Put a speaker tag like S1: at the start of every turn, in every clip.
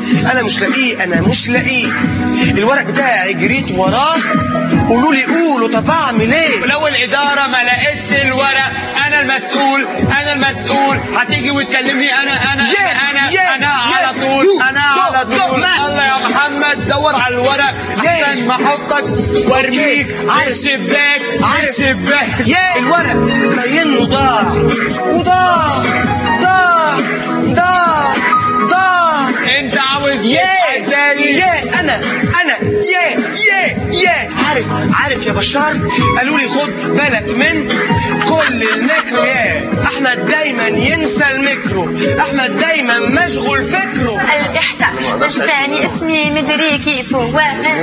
S1: انا مش لاقيه انا مش لاقيه الورق بتاعي جريت وراه قولوا لي قولوا طب اعمل ايه
S2: ولو الإدارة ما لقتش الورق أنا المسؤول أنا المسؤول هتيجي وتكلمني أنا أنا
S1: Yeah,
S2: أنا
S1: yeah,
S2: أنا على
S1: yeah.
S2: طول
S1: You,
S2: أنا
S1: go,
S2: على
S1: go,
S2: طول
S1: man.
S2: الله يا محمد دور على الورق أحسن ما أحطك وأرميك
S1: Okay.
S2: على الشباك على
S1: عارف.
S2: الشباك
S1: يا الورق باين ضاع وضاع ضاع ضاع ضاع
S2: أنت عاوز
S1: يا
S2: تبقى تاني
S1: يا انا انا يا يا يا عارف عارف يا بشار قالوا لي خد بالك من كل الميكرو يا احمد دايما ينسى الميكرو احمد دايما مشغول فكره
S3: قلبي احتى نساني اسمي مدري كيف هو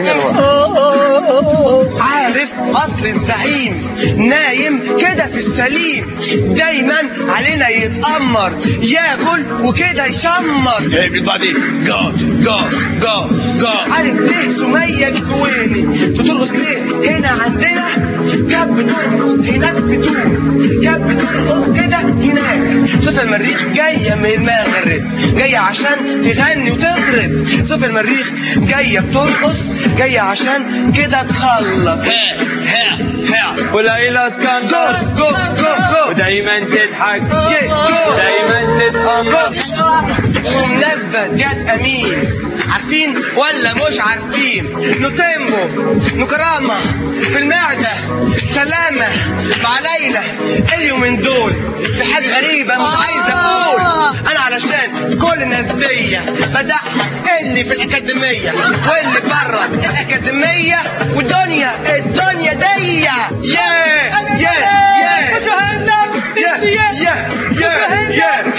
S1: عارف اصل الزعيم نايم كده في السليم دايما علينا يتأمر ياكل وكده يشمر
S4: Everybody go, go, go, go.
S1: عارف ليه سمية جواني بترقص ليه هنا عندنا كانت بترقص هناك في تونس كانت بترقص كده هناك صوفيا المريخ جاية من المغرب جاية عشان تغني وتخرب صوفيا المريخ جاية بترقص جاية عشان كده تخلص
S4: Hair, hair, hair.
S2: وليلى
S1: جو
S2: اسكندر
S1: جو جو جو
S2: ودايما تضحك
S1: Yeah, go.
S2: ودايما تتأمر
S1: بمناسبة جت أمين عارفين ولا مش عارفين نوتيمبو نكرامة في المعدة سلامة مع ليلى اليومين دول في حاجة غريبة مش عايز أقول أنا علشان كل الناس دي بضحك اللي في الأكاديمية واللي بره الأكاديمية ودنيا الدنيا دي يا يا يا يا يا يا